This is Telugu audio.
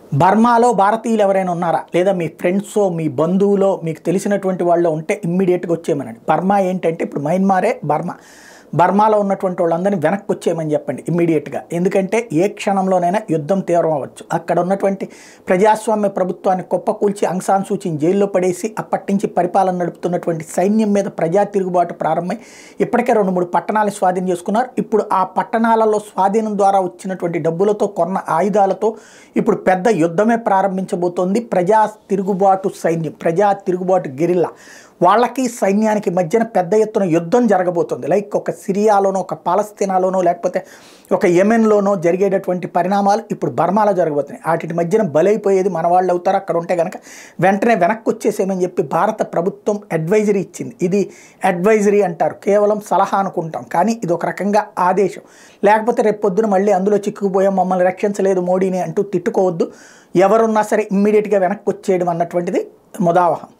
బర్మాలో భారతీయులు ఎవరైనా ఉన్నారా లేదా మీ ఫ్రెండ్సో మీ బంధువులో మీకు తెలిసినటువంటి వాళ్ళు ఉంటే ఇమ్మీడియట్గా వచ్చేయమనండి బర్మా ఏంటంటే ఇప్పుడు మయన్మారే బర్మా బర్మాలో ఉన్నటువంటి వాళ్ళందరినీ వెనక్కి వచ్చేయమని చెప్పండి ఇమ్మీడియట్గా ఎందుకంటే ఏ క్షణంలోనైనా యుద్ధం తీవ్రం అవ్వచ్చు అక్కడ ఉన్నటువంటి ప్రజాస్వామ్య ప్రభుత్వాన్ని కుప్పకూల్చి అంగ్సాన్ సూచిని జైల్లో పడేసి అప్పటి నుంచి పరిపాలన నడుపుతున్నటువంటి సైన్యం మీద ప్రజా తిరుగుబాటు ప్రారంభమై ఇప్పటికే రెండు మూడు పట్టణాలు స్వాధీనం చేసుకున్నారు ఇప్పుడు ఆ పట్టణాలలో స్వాధీనం ద్వారా వచ్చినటువంటి డబ్బులతో కొన్న ఆయుధాలతో ఇప్పుడు పెద్ద యుద్ధమే ప్రారంభించబోతోంది ప్రజా తిరుగుబాటు సైన్యం ప్రజా తిరుగుబాటు గెరిల్లా వాళ్ళకి సైన్యానికి మధ్యన పెద్ద ఎత్తున యుద్ధం జరగబోతుంది లైక్ ఒక సిరియాలోనో ఒక పాలస్తీనాలోనో లేకపోతే ఒక యెమెన్లోనో జరిగేటటువంటి పరిణామాలు ఇప్పుడు బర్మాలో జరగబోతున్నాయి వాటి మధ్యన బలైపోయేది మన వాళ్ళు అవుతారు అక్కడ ఉంటే కనుక వెంటనే వెనక్కి వచ్చేసేమని చెప్పి భారత ప్రభుత్వం అడ్వైజరీ ఇచ్చింది ఇది అడ్వైజరీ అంటారు కేవలం సలహా అనుకుంటాం కానీ ఇది ఒక రకంగా ఆదేశం లేకపోతే రేపు పొద్దున మళ్ళీ అందులో చిక్కుకుపోయాం మమ్మల్ని రక్షించలేదు మోడీని అంటూ తిట్టుకోవద్దు ఎవరున్నా సరే ఇమ్మీడియట్గా వెనక్కి వచ్చేయడం అన్నటువంటిది ముదావహం